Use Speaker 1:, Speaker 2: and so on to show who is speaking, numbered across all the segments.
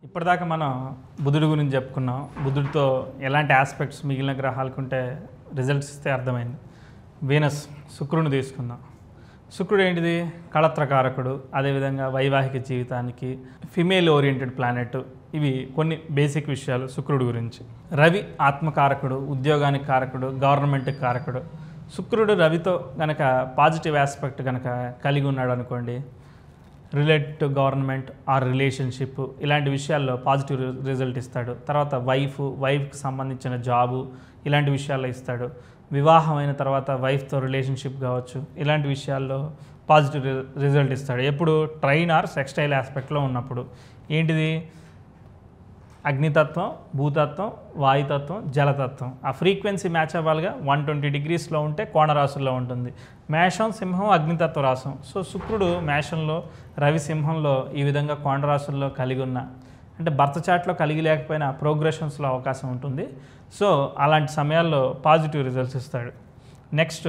Speaker 1: ఇప్పటిదాకా మనం బుధుడి గురించి చెప్పుకున్నాం బుధుడితో ఎలాంటి ఆస్పెక్ట్స్ మిగిలిన గ్రహాలకు ఉంటే రిజల్ట్స్ ఇస్తే అర్థమైంది వీనస్ శుక్రుని తీసుకుందాం శుక్రుడు ఏంటిది కళత్రకారకుడు అదేవిధంగా వైవాహిక జీవితానికి ఫిమేల్ ఓరియంటెడ్ ప్లానెట్ ఇవి కొన్ని బేసిక్ విషయాలు శుక్రుడు గురించి రవి ఆత్మకారకుడు ఉద్యోగానికి కారకుడు గవర్నమెంట్కి కారకుడు శుక్రుడు రవితో గనక పాజిటివ్ ఆస్పెక్ట్ కనుక కలిగి ఉన్నాడు అనుకోండి relate to government or relationship ఇలాంటి విషయాల్లో పాజిటివ్ రిజల్ట్ ఇస్తాడు తర్వాత వైఫ్ వైఫ్కి సంబంధించిన జాబు ఇలాంటి విషయాల్లో ఇస్తాడు వివాహం అయిన తర్వాత వైఫ్తో రిలేషన్షిప్ కావచ్చు ఇలాంటి విషయాల్లో పాజిటివ్ రిజల్ట్ ఇస్తాడు ఎప్పుడు ట్రైన్ ఆర్ సెక్స్టైల్ ఆస్పెక్ట్లో ఉన్నప్పుడు ఏంటిది అగ్నితత్వం భూతత్వం వాయుతత్వం జలతత్వం ఆ ఫ్రీక్వెన్సీ మ్యాచ్ అవ్వాలిగా వన్ ట్వంటీ డిగ్రీస్లో ఉంటే కోణరాశుల్లో ఉంటుంది మేషం సింహం అగ్నితత్వ రాశం సో శుక్రుడు మేషంలో రవి సింహంలో ఈ విధంగా కోణరాశుల్లో కలిగి ఉన్న అంటే భర్త చాట్లో కలిగి లేకపోయినా ప్రోగ్రెషన్స్లో అవకాశం ఉంటుంది సో అలాంటి సమయాల్లో పాజిటివ్ రిజల్ట్స్ ఇస్తాడు నెక్స్ట్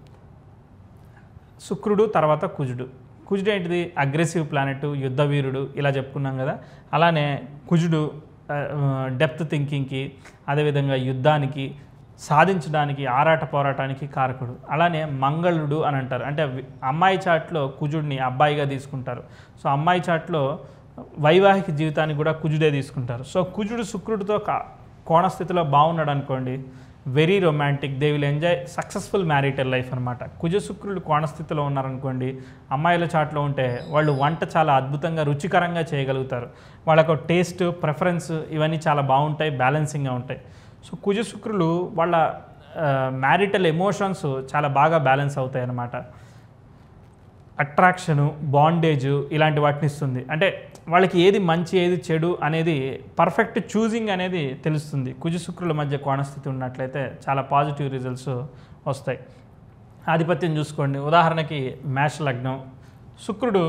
Speaker 1: శుక్రుడు తర్వాత కుజుడు కుజుడు ఏంటిది అగ్రెసివ్ ప్లానెట్ యుద్ధ వీరుడు ఇలా చెప్పుకున్నాం కదా అలానే కుజుడు డెప్త్ థింకింగ్కి అదేవిధంగా యుద్ధానికి సాధించడానికి ఆరాట పోరాటానికి కారకుడు అలానే మంగళుడు అని అంటారు అంటే వి- అమ్మాయి చాట్లో కుజుడిని అబ్బాయిగా తీసుకుంటారు సో అమ్మాయి చాట్లో వైవాహిక జీవితానికి కూడా కుజుడే తీసుకుంటారు సో కుజుడు శుక్రుడితో కా కోణస్థితిలో బాగున్నాడు అనుకోండి very romantic they will enjoy successful marital life అనమాట కుజ శుక్రుడు కోణస్థితిలో ఉన్నారనుకోండి అమ్మాయిల చాట్లో ఉంటే వాళ్ళు వంట చాలా అద్భుతంగా రుచికరంగా చేయగలుగుతారు వాళ్ళకు టేస్ట్ ప్రిఫరెన్స్ ఇవన్నీ చాలా బాగుంటాయి బ్యాలెన్సింగ్గా ఉంటాయి సో కుజ శుక్రులు వాళ్ళ మ్యారిటల్ ఎమోషన్స్ చాలా బాగా బ్యాలెన్స్ అవుతాయి అన్నమాట అట్రాక్షను బాండేజ్ ఇలాంటి వాటిని ఇస్తుంది అంటే వాళ్ళకి ఏది మంచి ఏది చెడు అనేది పర్ఫెక్ట్ చూజింగ్ అనేది తెలుస్తుంది కుజ శుక్రుల మధ్య కోణస్థితి ఉన్నట్లయితే చాలా పాజిటివ్ రిజల్ట్స్ వస్తాయి ఆధిపత్యం చూసుకోండి ఉదాహరణకి మేష లగ్నం శుక్రుడు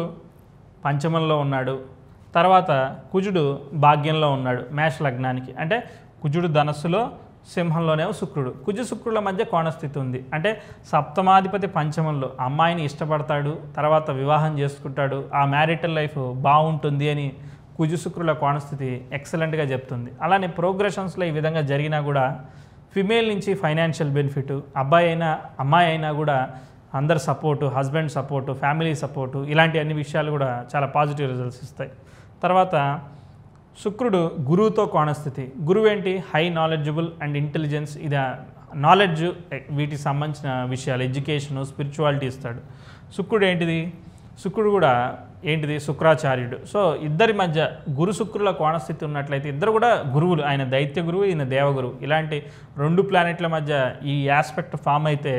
Speaker 1: పంచమంలో ఉన్నాడు తర్వాత కుజుడు భాగ్యంలో ఉన్నాడు మేష లగ్నానికి అంటే కుజుడు ధనస్సులో సింహంలోనేమో శుక్రుడు కుజ శుక్రుల మధ్య కోణస్థితి ఉంది అంటే సప్తమాధిపతి పంచమంలో అమ్మాయిని ఇష్టపడతాడు తర్వాత వివాహం చేసుకుంటాడు ఆ మ్యారిటల్ లైఫ్ బాగుంటుంది అని కుజ శుక్రుల కోణస్థితి ఎక్సలెంట్గా చెప్తుంది అలానే ప్రోగ్రెషన్స్లో ఈ విధంగా జరిగినా కూడా ఫిమేల్ నుంచి ఫైనాన్షియల్ బెనిఫిట్ అబ్బాయి అయినా అమ్మాయి అయినా కూడా అందరు support husband support family support ఇలాంటి అన్ని విషయాలు కూడా చాలా పాజిటివ్ రిజల్ట్స్ ఇస్తాయి తర్వాత శుక్రుడు గురువుతో కోణస్థితి గురువు ఏంటి హై నాలెడ్జబుల్ అండ్ ఇంటెలిజెన్స్ ఇది నాలెడ్జ్ వీటికి సంబంధించిన విషయాలు ఎడ్యుకేషను స్పిరిచువాలిటీ ఇస్తాడు శుక్రుడు ఏంటిది శుక్రుడు కూడా ఏంటిది శుక్రాచార్యుడు సో ఇద్దరి మధ్య గురు శుక్రుల కోణస్థితి ఉన్నట్లయితే ఇద్దరు కూడా గురువులు ఆయన దైత్య గురువు ఈయన దేవగురువు ఇలాంటి రెండు ప్లానెట్ల మధ్య ఈ ఆస్పెక్ట్ ఫామ్ అయితే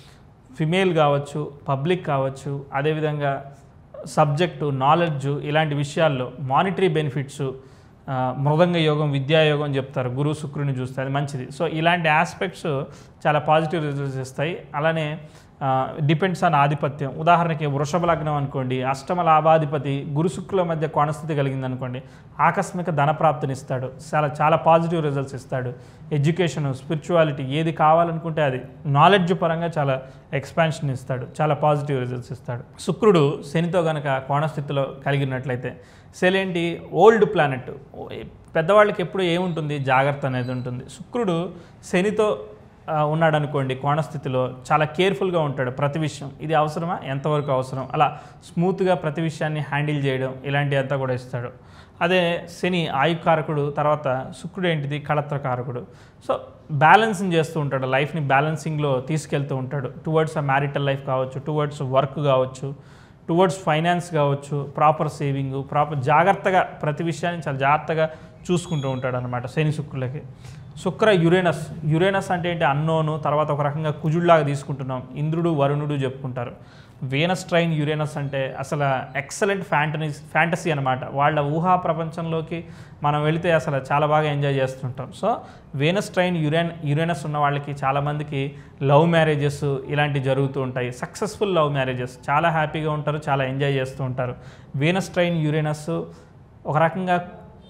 Speaker 1: ఫిమేల్ కావచ్చు పబ్లిక్ కావచ్చు అదేవిధంగా సబ్జెక్టు నాలెడ్జ్ ఇలాంటి విషయాల్లో మానిటరీ బెనిఫిట్స్ ఆ, మృదంగ యోగం విద్యాయోగం చెప్తారు గురు శుక్రుని చూస్తే అది మంచిది సో ఇలాంటి ఆస్పెక్ట్స్ చాలా పాజిటివ్ రిజల్ట్స్ ఇస్తాయి అలానే డిపెండ్స్ ఆన్ ఆధిపత్యం ఉదాహరణకి వృషభ లగ్నం అనుకోండి అష్టమ లాభాధిపతి గురు శుక్రుల మధ్య కోణస్థితి కలిగింది అనుకోండి ఆకస్మిక ధనప్రాప్తిని ఇస్తాడు చాలా చాలా పాజిటివ్ రిజల్ట్స్ ఇస్తాడు ఎడ్యుకేషన్ స్పిరిచువాలిటీ ఏది కావాలనుకుంటే అది నాలెడ్జ్ పరంగా చాలా ఎక్స్పాన్షన్ ఇస్తాడు చాలా పాజిటివ్ రిజల్ట్స్ ఇస్తాడు శుక్రుడు శనితో గనక కోణస్థితిలో కలిగినట్లయితే శని ఏంటి ఓల్డ్ ప్లానెట్ పెద్దవాళ్ళకి ఎప్పుడు ఏముంటుంది జాగ్రత్త అనేది ఉంటుంది శుక్రుడు శనితో ఆ, ఉన్నాడు అనుకోండి కోణస్థితిలో చాలా కేర్ఫుల్గా ఉంటాడు ప్రతి విషయం ఇది అవసరమా ఎంతవరకు అవసరం అలా స్మూత్గా ప్రతి విషయాన్ని హ్యాండిల్ చేయడం ఇలాంటివి అంతా కూడా ఇస్తాడు అదే శని ఆయుకారకుడు తర్వాత శుక్రుడు ఏంటిది కళత్రకారకుడు సో బ్యాలెన్సింగ్ చేస్తూ ఉంటాడు లైఫ్ని బ్యాలెన్సింగ్లో తీసుకెళ్తూ ఉంటాడు టువర్డ్స్ ఆ మ్యారిటల్ లైఫ్ కావచ్చు టువర్డ్స్ వర్క్ కావచ్చు టువర్డ్స్ ఫైనాన్స్ కావచ్చు ప్రాపర్ సేవింగ్ ప్రాపర్ జాగ్రత్తగా ప్రతి విషయాన్ని చాలా జాగ్రత్తగా చూసుకుంటూ ఉంటాడు అనమాట శని శుక్రులకి శుక్ర యురేనస్ యురేనస్ అంటే ఏంటి అన్నోను తర్వాత ఒక రకంగా కుజుడిలాగా తీసుకుంటున్నాం ఇంద్రుడు వరుణుడు చెప్పుకుంటారు వేనస్ ట్రైన్ యురేనస్ అంటే అసలు ఎక్సలెంట్ ఫ్యాంటనీ ఫ్యాంటసీ అనమాట వాళ్ళ ఊహా ప్రపంచంలోకి మనం వెళితే అసలు చాలా బాగా ఎంజాయ్ చేస్తుంటాం సో వేనస్ ట్రైన్ యురేన్ యురేనస్ ఉన్న వాళ్ళకి చాలామందికి లవ్ మ్యారేజెస్ ఇలాంటివి జరుగుతూ ఉంటాయి సక్సెస్ఫుల్ లవ్ మ్యారేజెస్ చాలా హ్యాపీగా ఉంటారు చాలా ఎంజాయ్ చేస్తూ ఉంటారు వేనస్ ట్రైన్ యురేనస్ ఒక రకంగా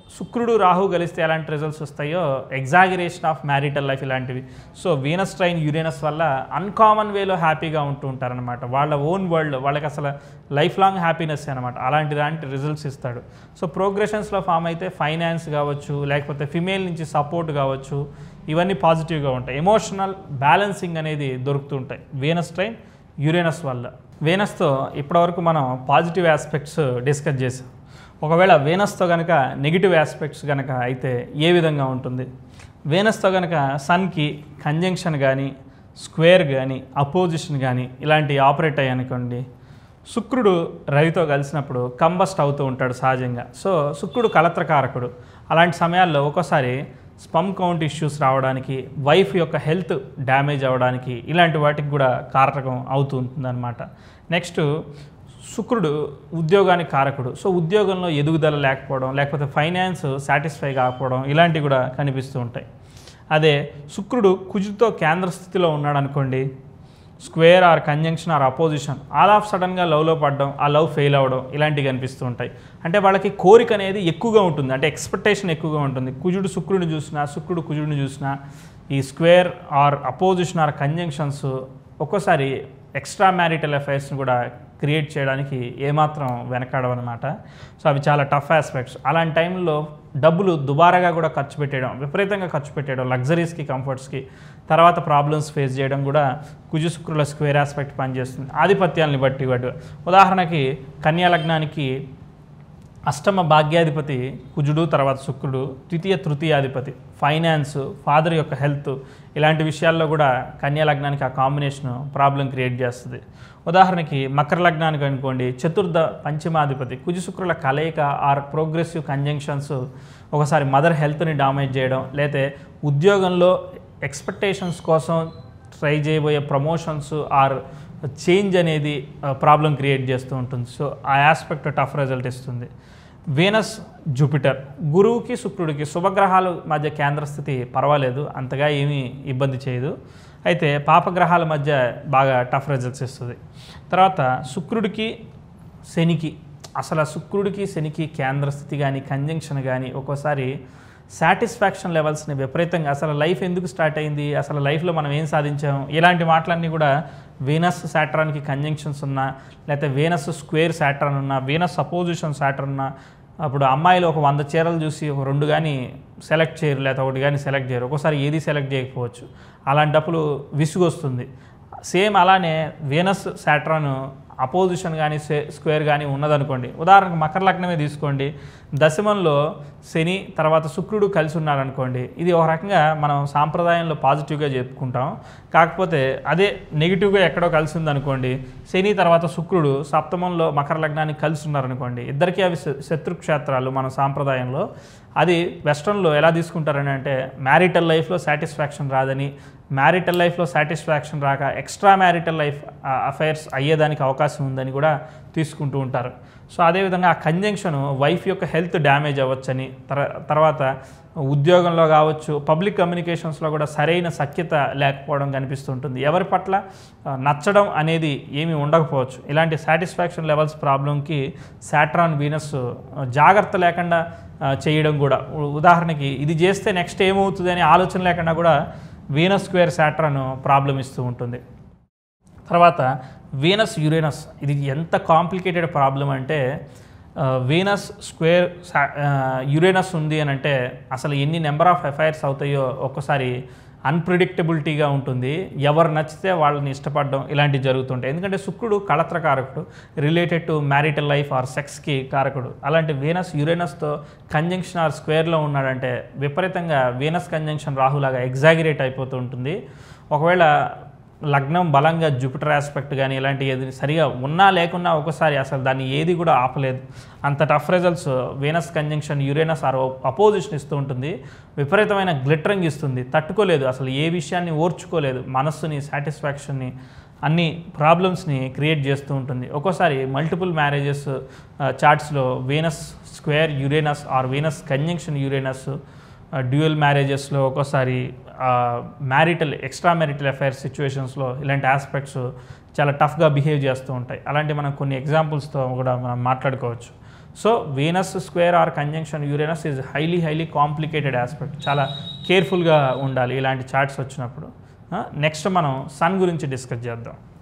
Speaker 1: శుక్రుడు రాహు కలిస్తే ఎలాంటి రిజల్ట్స్ వస్తాయో ఎగ్జాగరేషన్ ఆఫ్ మ్యారిటల్ లైఫ్ ఇలాంటివి సో వీనస్ ట్రైన్ యురేనస్ వల్ల అన్కామన్ వేలో హ్యాపీగా ఉంటూ ఉంటారనమాట వాళ్ళ ఓన్ వరల్డ్ వాళ్ళకి అసలు లైఫ్ లాంగ్ హ్యాపీనెస్ అనమాట అలాంటి లాంటి రిజల్ట్స్ ఇస్తాడు సో ప్రోగ్రెషన్స్లో ఫామ్ అయితే ఫైనాన్స్ కావచ్చు లేకపోతే ఫిమేల్ నుంచి సపోర్ట్ కావచ్చు ఇవన్నీ పాజిటివ్గా ఉంటాయి ఎమోషనల్ బ్యాలెన్సింగ్ అనేది దొరుకుతుంటాయి వీనస్ ట్రైన్ యురేనస్ వల్ల వీనస్తో ఇప్పటివరకు మనం పాజిటివ్ ఆస్పెక్ట్స్ డిస్కస్ చేసాం ఒకవేళ వీనస్తో కనుక నెగిటివ్ ఆస్పెక్ట్స్ కనుక అయితే ఏ విధంగా ఉంటుంది వీనస్తో కనుక సన్కి కంజంక్షన్ కానీ స్క్వేర్ కానీ అపోజిషన్ కానీ ఇలాంటి ఆపరేట్ అయ్యానుకోండి శుక్రుడు రవితో కలిసినప్పుడు కంబస్ట్ అవుతూ ఉంటాడు సహజంగా సో శుక్రుడు కలత్రకారకుడు అలాంటి సమయాల్లో ఒక్కోసారి స్పమ్ కౌంట్ ఇష్యూస్ రావడానికి వైఫ్ యొక్క హెల్త్ డ్యామేజ్ అవ్వడానికి ఇలాంటి వాటికి కూడా కారకం అవుతూ ఉంటుందన్నమాట నెక్స్ట్ శుక్రుడు ఉద్యోగానికి కారకుడు సో ఉద్యోగంలో ఎదుగుదల లేకపోవడం లేకపోతే ఫైనాన్స్ సాటిస్ఫై కాకపోవడం ఇలాంటివి కూడా కనిపిస్తూ ఉంటాయి అదే శుక్రుడు కుజుతో కేంద్ర స్థితిలో ఉన్నాడు అనుకోండి square or conjunction or opposition all of సడన్గా లవ్లో పడడం ఆ లవ్ ఫెయిల్ అవ్వడం ఇలాంటివి కనిపిస్తూ ఉంటాయి అంటే వాళ్ళకి కోరిక అనేది ఎక్కువగా ఉంటుంది అంటే ఎక్స్పెక్టేషన్ ఎక్కువగా ఉంటుంది కుజుడు శుక్రుడిని చూసినా శుక్రుడు కుజుడిని చూసినా ఈ square or opposition or conjunctions ఒక్కోసారి ఎక్స్ట్రా మ్యారిటల్ అఫైర్స్ని కూడా క్రియేట్ చేయడానికి ఏమాత్రం వెనకాడవన్నమాట సో అవి చాలా టఫ్ ఆస్పెక్ట్స్ అలాంటి టైంలో డబ్బులు దుబారాగా కూడా ఖర్చు పెట్టేయడం విపరీతంగా ఖర్చు పెట్టేయడం లగ్జరీస్కి కంఫర్ట్స్కి తర్వాత ప్రాబ్లమ్స్ ఫేస్ చేయడం కూడా కుజు శుక్రుల స్క్వేర్ ఆస్పెక్ట్ పనిచేస్తుంది ఆధిపత్యాలని బట్టి బట్టి ఉదాహరణకి కన్యా లగ్నానికి అష్టమ భాగ్యాధిపతి కుజుడు తర్వాత శుక్రుడు ద్వితీయ తృతీయాధిపతి ఫైనాన్స్ ఫాదర్ యొక్క హెల్త్ ఇలాంటి విషయాల్లో కూడా కన్యా లగ్నానికి ఆ కాంబినేషన్ ప్రాబ్లం క్రియేట్ చేస్తుంది ఉదాహరణకి మకర లగ్నానికి అనుకోండి చతుర్థ పంచమాధిపతి కుజు శుక్రుల కలయిక ఆర్ ప్రోగ్రెసివ్ కంజంక్షన్స్ ఒకసారి మదర్ హెల్త్ని డామేజ్ చేయడం లేతే ఉద్యోగంలో ఎక్స్పెక్టేషన్స్ కోసం ట్రై చేయబోయే ప్రమోషన్స్ ఆర్ చేంజ్ అనేది ప్రాబ్లం క్రియేట్ చేస్తూ ఉంటుంది సో ఆ ఆస్పెక్ట్ టఫ్ రిజల్ట్ ఇస్తుంది వీనస్ జూపిటర్ గురువుకి శుక్రుడికి శుభగ్రహాల మధ్య కేంద్ర స్థితి పర్వాలేదు అంతగా ఏమీ ఇబ్బంది చేయదు అయితే పాపగ్రహాల మధ్య బాగా టఫ్ రిజల్ట్స్ ఇస్తుంది తర్వాత శుక్రుడికి శనికి అసలు ఆ శుక్రుడికి శనికి కేంద్ర స్థితి కానీ కంజంక్షన్ కానీ ఒక్కోసారి సాటిస్ఫాక్షన్ లెవెల్స్ని విపరీతంగా అసలు లైఫ్ ఎందుకు స్టార్ట్ అయింది అసలు లైఫ్లో మనం ఏం సాధించాం ఇలాంటి మాటలన్నీ కూడా వీనస్ సాట్రాన్కి కంజంక్షన్స్ ఉన్నా లేకపోతే వీనస్ స్క్వేర్ సాట్రాన్ ఉన్నా వీనస్ అపోజిషన్ సాట్రాన్ ఉన్నా అప్పుడు అమ్మాయిలు ఒక వంద చీరలు చూసి ఒక రెండు కానీ సెలెక్ట్ చేయరు లేకపోతే ఒకటి కానీ సెలెక్ట్ చేయరు ఒక్కోసారి ఏది సెలెక్ట్ చేయకపోవచ్చు అలాంటప్పుడు విసుగు వస్తుంది సేమ్ అలానే వీనస్ సాట్రాన్ అపోజిషన్ కానీ స్క్వేర్ కానీ ఉన్నదనుకోండి ఉదాహరణకు మకర లగ్నమే తీసుకోండి దశమంలో శని తర్వాత శుక్రుడు కలిసి ఉన్నారనుకోండి ఇది ఒక రకంగా మనం సాంప్రదాయంలో పాజిటివ్గా చెప్పుకుంటాం కాకపోతే అదే నెగిటివ్గా ఎక్కడో కలిసి ఉందనుకోండి శని తర్వాత శుక్రుడు సప్తమంలో మకర లగ్నానికి కలిసి ఉన్నారనుకోండి ఇద్దరికీ అవి శ- శత్రు క్షేత్రాలు మన సాంప్రదాయంలో అది వెస్ట్రన్లో ఎలా తీసుకుంటారని అంటే మ్యారిటల్ లైఫ్లో సాటిస్ఫాక్షన్ రాదని మ్యారిటల్ లైఫ్లో సాటిస్ఫాక్షన్ రాక ఎక్స్ట్రా మ్యారిటల్ లైఫ్ అఫైర్స్ అయ్యేదానికి అవకాశం ఉందని కూడా తీసుకుంటూ ఉంటారు సో అదేవిధంగా ఆ కంజంక్షన్ వైఫ్ యొక్క హెల్త్ డ్యామేజ్ అవ్వచ్చని తర తర్వాత ఉద్యోగంలో కావచ్చు పబ్లిక్ కమ్యూనికేషన్స్లో కూడా సరైన సఖ్యత లేకపోవడం కనిపిస్తుంటుంది ఎవరి పట్ల ఆ, నచ్చడం అనేది ఏమీ ఉండకపోవచ్చు ఇలాంటి సాటిస్ఫాక్షన్ లెవెల్స్ ప్రాబ్లంకి సాట్రాన్ వీనస్ ఆ, జాగ్రత్త లేకుండా ఆ, చేయడం కూడా ఉ- ఉదాహరణకి ఇది చేస్తే నెక్స్ట్ ఏమవుతుంది అనే ఆలోచన లేకుండా కూడా వీనస్ స్క్వేర్ సాట్రాన్ ప్రాబ్లం ఇస్తూ ఉంటుంది తర్వాత వీనస్ యురేనస్ ఇది ఎంత కాంప్లికేటెడ్ ప్రాబ్లం అంటే ఆ, వీనస్ స్క్వేర్ సా- ఆ, యురేనస్ ఉంది అని అంటే అసలు ఎన్ని నెంబర్ ఆఫ్ ఎఫైర్స్ అవుతాయో ఒక్కసారి అన్ప్రిడిక్టబిలిటీగా ఉంటుంది ఎవరు నచ్చితే వాళ్ళని ఇష్టపడడం ఇలాంటివి జరుగుతుంటాయి ఎందుకంటే శుక్రుడు కళత్రకారకుడు related to marital life or సెక్స్కి కారకుడు అలాంటి వీనస్ యురేనస్తో కంజంక్షన్ ఆర్ స్క్వేర్లో ఉన్నాడంటే విపరీతంగా వీనస్ కంజంక్షన్ రాహులాగా ఎగ్జాగిరేట్ అయిపోతూ ఉంటుంది ఒకవేళ లగ్నం బలంగా జూపిటర్ ఆస్పెక్ట్ కానీ ఇలాంటి ఏది సరిగా ఉన్నా లేకున్నా ఒకసారి అసలు దాన్ని ఏది కూడా ఆపలేదు అంత tough results Venus conjunction Uranus or opposition ఇస్తూ ఉంటుంది విపరీతమైన గ్లిటరింగ్ ఇస్తుంది తట్టుకోలేదు అసలు ఏ విషయాన్ని ఓర్చుకోలేదు మనస్సుని సాటిస్ఫాక్షన్ని అన్ని ప్రాబ్లమ్స్ని క్రియేట్ చేస్తూ ఉంటుంది ఒక్కోసారి మల్టిపుల్ మ్యారేజెస్ చార్ట్స్లో Venus square Uranus or Venus conjunction Uranus dual మ్యారేజెస్లో ఒక్కోసారి మ్యారిటల్ ఎక్స్ట్రా మ్యారిటల్ అఫైర్స్ సిచ్యువేషన్స్లో ఇలాంటి ఆస్పెక్ట్స్ చాలా టఫ్గా బిహేవ్ చేస్తూ ఉంటాయి అలాంటి మనం కొన్ని ఎగ్జాంపుల్స్తో కూడా మనం మాట్లాడుకోవచ్చు so Venus square or conjunction Uranus is highly highly complicated aspect చాలా కేర్ఫుల్గా ఉండాలి ఇలాంటి చార్ట్స్ వచ్చినప్పుడు నెక్స్ట్ మనం సన్ గురించి డిస్కస్ చేద్దాం